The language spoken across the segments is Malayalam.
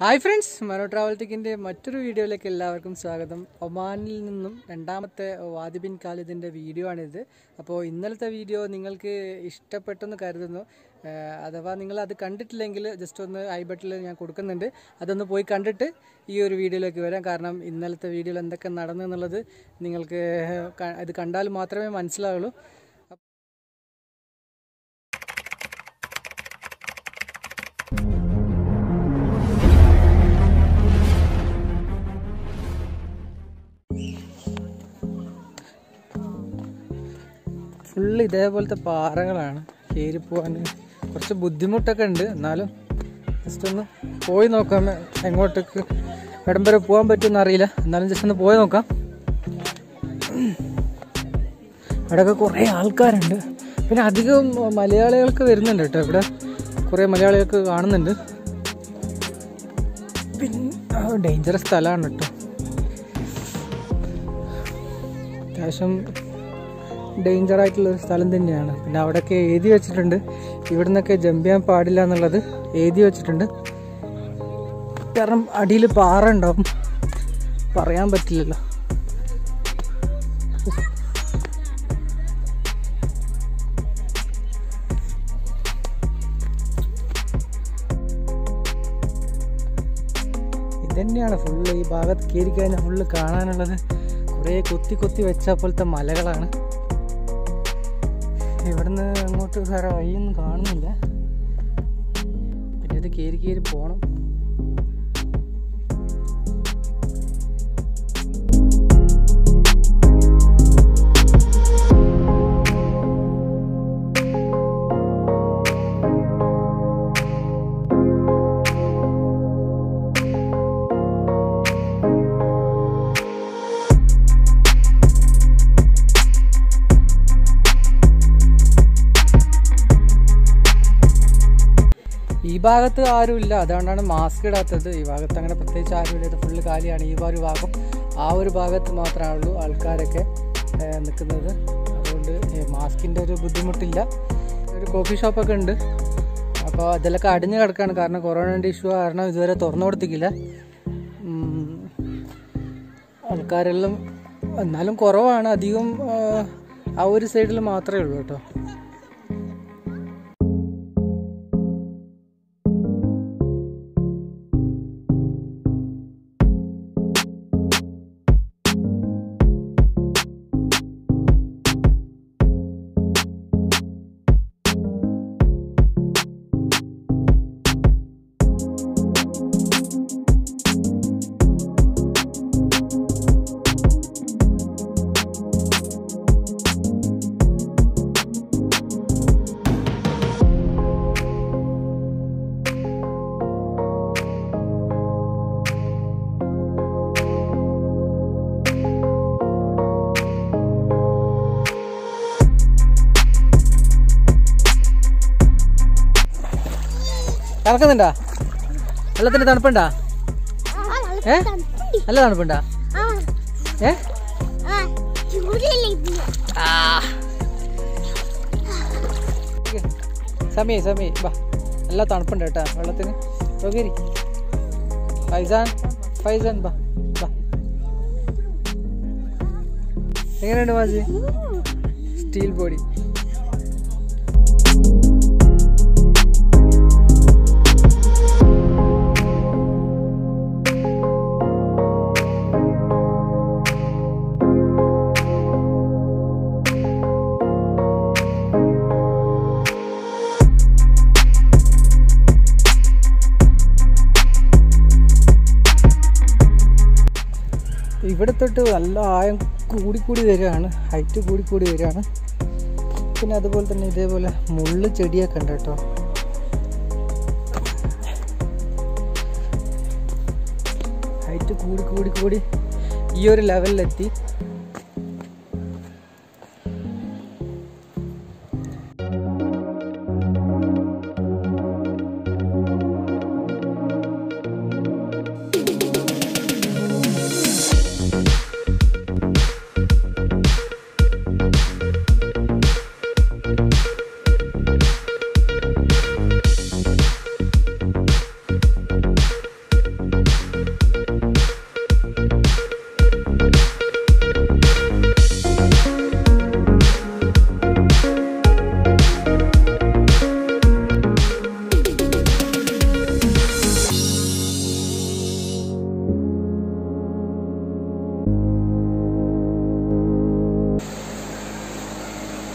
ഹായ് ഫ്രണ്ട്സ് മനോ ട്രാവൽ ടിക്കിൻ്റെ മറ്റൊരു വീഡിയോയിലേക്ക് എല്ലാവർക്കും സ്വാഗതം ഒമാനിൽ നിന്നും രണ്ടാമത്തെ വാദിബിൻ ഖാലിദിൻ്റെ വീഡിയോ ആണിത് അപ്പോൾ ഇന്നലത്തെ വീഡിയോ നിങ്ങൾക്ക് ഇഷ്ടപ്പെട്ടെന്ന് കരുതുന്നു ഏഹ് അഥവാ നിങ്ങൾ അത് കണ്ടിട്ടില്ലെങ്കിൽ ജസ്റ്റ് ഒന്ന് ഐ ബട്ടിൽ ഞാൻ കൊടുക്കുന്നുണ്ട് അതൊന്ന് പോയി കണ്ടിട്ട് ഈ ഒരു വീഡിയോയിലേക്ക് വരാം കാരണം ഇന്നലത്തെ വീഡിയോയിൽ എന്തൊക്കെ നടന്നു എന്നുള്ളത് നിങ്ങൾക്ക് ക- ഇത് കണ്ടാൽ മാത്രമേ മനസ്സിലാവുള്ളൂ ഫുള്ള് ഇതേപോലത്തെ പാറകളാണ് കയറി പോകാൻ കുറച്ച് ബുദ്ധിമുട്ടൊക്കെ ഉണ്ട് എന്നാലും ജസ്റ്റ് ഒന്ന് പോയി നോക്കാം എങ്ങോട്ടേക്ക് എവിടം വരെ പോകാൻ പറ്റുമെന്ന് അറിയില്ല എന്നാലും ജസ്റ്റ് ഒന്ന് പോയി നോക്കാം ഇവിടെയൊക്കെ കുറേ ആൾക്കാരുണ്ട് പിന്നെ അധികം മലയാളികൾക്ക് വരുന്നുണ്ട് കേട്ടോ ഇവിടെ കുറേ മലയാളികൾക്ക് കാണുന്നുണ്ട് പിന്നെ ഡേഞ്ചറസ് സ്ഥലമാണ് കേട്ടോ അത്യാവശ്യം ഡേഞ്ചർ ആയിട്ടുള്ള ഒരു സ്ഥലം തന്നെയാണ് പിന്നെ അവിടെയൊക്കെ എഴുതി വെച്ചിട്ടുണ്ട് ഇവിടെ നിന്നൊക്കെ ജമ്പ് ചെയ്യാൻ പാടില്ല എന്നുള്ളത് എഴുതി വെച്ചിട്ടുണ്ട് കാരണം അടിയിൽ പാറ ഉണ്ടാവും പറയാൻ പറ്റില്ലല്ലോ ഇതന്നെയാണ് ഫുള്ള് ഈ ഭാഗത്ത് കയറി കഴിഞ്ഞാൽ ഫുള്ള് കാണാനുള്ളത് കുറേ കൊത്തി കൊത്തി വെച്ച പോലത്തെ മലകളാണ് ഇവിടുന്ന് അങ്ങോട്ട് വേറെ വഴിയൊന്നും കാണുന്നില്ല പിന്നെ ഇത് കയറി കയറി പോകണം ഈ ഭാഗത്ത് ആരുമില്ല അതുകൊണ്ടാണ് മാസ്ക് ഇടാത്തത് ഈ ഭാഗത്ത് അങ്ങനെ പ്രത്യേകിച്ച് ആരുമില്ല ഇത് ഫുള്ള് കാലിയാണ് ഈ ഒരു ഭാഗം ആ ഒരു ഭാഗത്ത് മാത്രമേ ഉള്ളൂ ആൾക്കാരൊക്കെ ഏഹ്, നിൽക്കുന്നത് അതുകൊണ്ട് മാസ്കിൻ്റെ ഒരു ബുദ്ധിമുട്ടില്ല ഒരു കോഫി ഷോപ്പൊക്കെ ഉണ്ട് അപ്പോൾ അതിലൊക്കെ അടിഞ്ഞു കിടക്കാണ് കാരണം കൊറോണൻ്റെ ഇഷ്യൂ കാരണം ഇതുവരെ തുറന്നു കൊടുത്തിക്കില്ല ഉം, ആൾക്കാരെല്ലാം എന്നാലും കുറവാണ് അധികം ഏഹ്, ആ ഒരു സൈഡിൽ മാത്രമേ ഉള്ളൂ കേട്ടോ കറക്കുന്നുണ്ടാ വെള്ളത്തിന് തണുപ്പുണ്ടാ ഏ നല്ല തണുപ്പുണ്ടാ ഏ സമയ സമയ വാ നല്ല തണുപ്പുണ്ട് കേട്ടാ വെള്ളത്തിന് ഓക്കേരി ഫൈസാൻ ഫൈസാൻ ബാ ബാ എങ്ങനെയുണ്ട് മാജി സ്റ്റീൽ ബോഡി ഇവിടെ തൊട്ട് നല്ല ആയം കൂടിക്കൂടി വരികയാണ് ഹൈറ്റ് കൂടിക്കൂടി വരികയാണ് പിന്നെ അതുപോലെ തന്നെ ഇതേപോലെ മുള്ള് ചെടിയൊക്കെ ഉണ്ട് കേട്ടോ ഹൈറ്റ് കൂടി കൂടി കൂടി ഈ ഒരു ലെവലിലെത്തി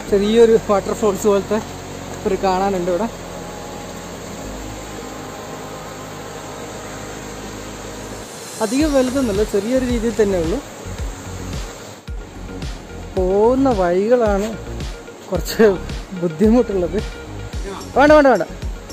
ചെറിയൊരു വാട്ടർഫോൾസ് പോലത്തെ ഒരു കാണാനുണ്ട് ഇവിടെ അധികം വലുതൊന്നുമല്ല ചെറിയൊരു രീതിയിൽ തന്നെ ഉള്ളൂ പോകുന്ന വഴികളാണ് കുറച്ച് ബുദ്ധിമുട്ടുള്ളത് വേണ്ട വേണ്ട വേണ്ട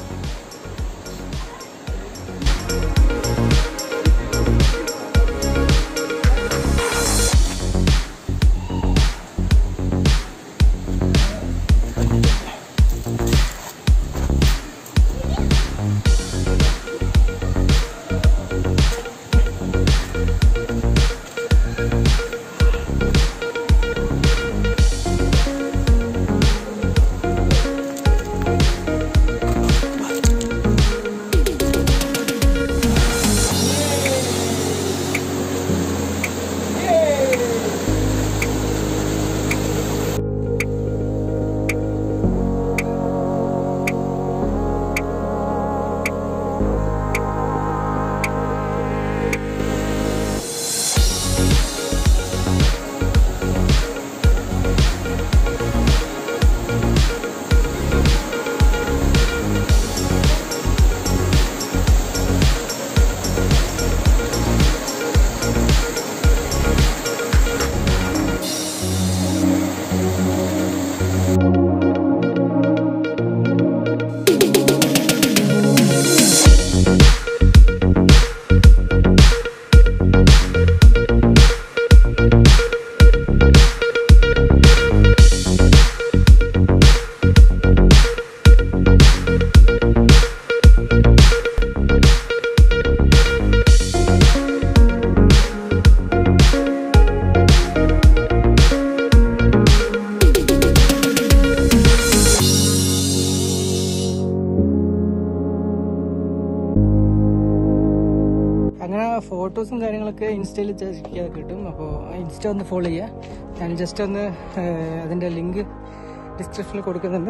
അങ്ങനെ ഫോട്ടോസും കാര്യങ്ങളൊക്കെ ഇൻസ്റ്റയിൽ ചെയ്യാൻ കിട്ടും അപ്പോൾ ഇൻസ്റ്റ ഒന്ന് ഫോളോ ചെയ്യുക ഞാൻ ജസ്റ്റ് ഒന്ന് ഏഹ്, അതിൻ്റെ ലിങ്ക് ഡിസ്ക്രിപ്ഷനിൽ കൊടുക്കുന്നുണ്ട്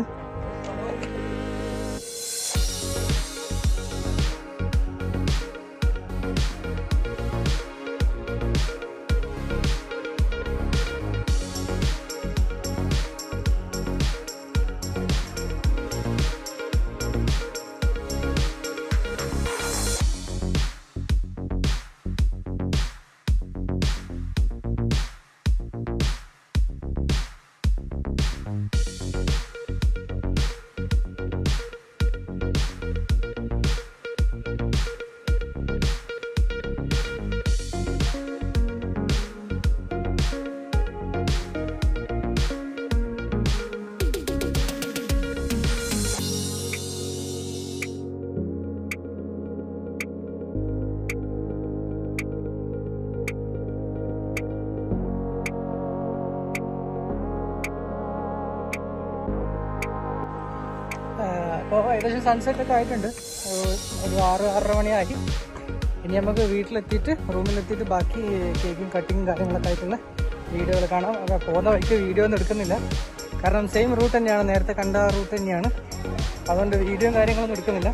അപ്പോൾ ഏകദേശം സൺസെറ്റ് ഒക്കെ ആയിട്ടുണ്ട് ഏഹ് ഒരു ആറ് ആറര മണിയായി ഇനി നമുക്ക് വീട്ടിലെത്തിയിട്ട് റൂമിലെത്തിയിട്ട് ബാക്കി കേക്കും കട്ടിങ്ങും കാര്യങ്ങളൊക്കെ ആയിട്ടുള്ള വീഡിയോകൾ കാണാം അപ്പോൾ പോകുന്ന വഴിക്ക് വീഡിയോ ഒന്നും എടുക്കുന്നില്ല കാരണം സെയിം റൂട്ട് തന്നെയാണ് നേരത്തെ കണ്ട റൂട്ട് തന്നെയാണ് അതുകൊണ്ട് വീഡിയോയും കാര്യങ്ങളൊന്നും എടുക്കുന്നില്ല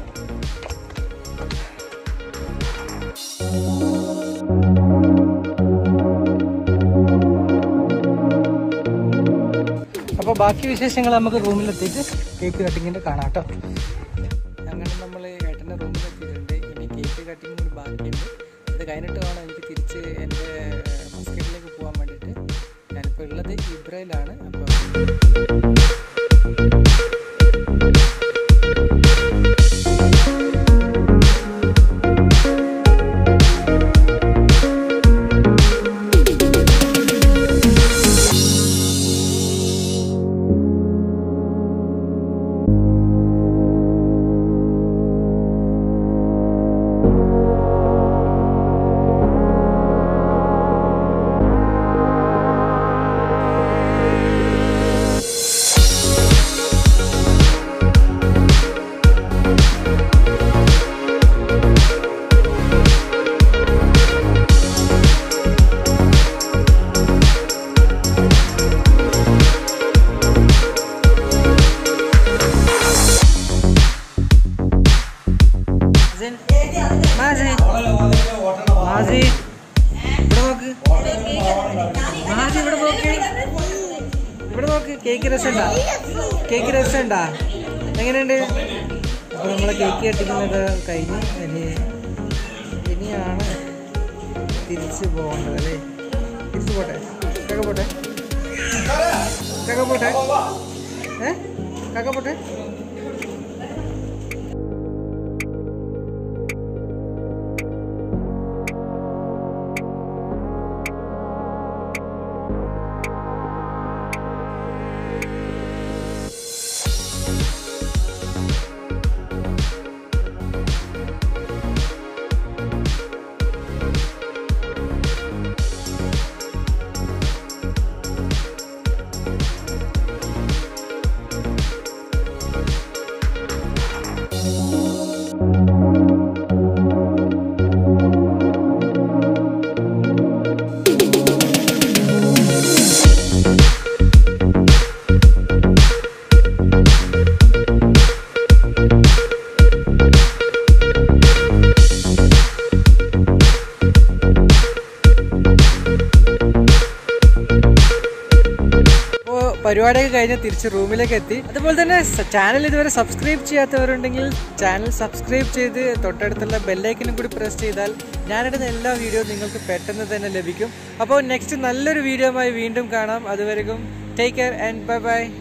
അപ്പോൾ ബാക്കി വിശേഷങ്ങൾ നമുക്ക് റൂമിലെത്തിയിട്ട് കേക്ക് കട്ടിങ്ങിൻ്റെ കാണാം കേട്ടോ അങ്ങനെ നമ്മൾ ഏട്ടൻ്റെ റൂമിലെത്തിയിട്ടുണ്ട് ഇനി കേക്ക് കട്ടിങ് കൂടി ബാക്കിയുണ്ട് ഇത് കഴിഞ്ഞിട്ട് വേണം എനിക്ക് തിരിച്ച് എൻ്റെ മസ്കറ്റിലേക്ക് പോകാൻ വേണ്ടിയിട്ട് ഞാനിപ്പോൾ ഉള്ളത് ഇബ്രയിലാണ് അപ്പോൾ മാസി മാസി ഇവിടെ നോക്ക് മാസി ഇവിടെ നോക്ക് ഇവിടെ നോക്ക് കേക്ക് രസമുണ്ടാ കേക്ക് രസമുണ്ടാ എങ്ങനെയുണ്ട് അപ്പോൾ നമ്മളെ കേക്ക് കട്ടിക്കുന്നത് കഴിഞ്ഞ് ഇനി ഇനിയാണ് തിരിച്ച് പോകേണ്ടത് അല്ലേ തിരിച്ച് പോട്ടെ കക്ക പോട്ടെ കക്ക പോട്ടെ ഏ കക്ക പോട്ടെ അപ്പോൾ പരിപാടിയൊക്കെ കഴിഞ്ഞ് തിരിച്ച് റൂമിലേക്ക് എത്തി അതുപോലെ തന്നെ ചാനൽ ഇതുവരെ സബ്സ്ക്രൈബ് ചെയ്യാത്തവരുണ്ടെങ്കിൽ ചാനൽ സബ്സ്ക്രൈബ് ചെയ്ത് തൊട്ടടുത്തുള്ള ബെല്ലൈക്കനും കൂടി പ്രസ് ചെയ്താൽ ഞാനിടുന്ന എല്ലാ വീഡിയോ നിങ്ങൾക്ക് പെട്ടെന്ന് തന്നെ ലഭിക്കും അപ്പോൾ നെക്സ്റ്റ് നല്ലൊരു വീഡിയോയുമായി വീണ്ടും കാണാം അതുവരെയും take care and bye by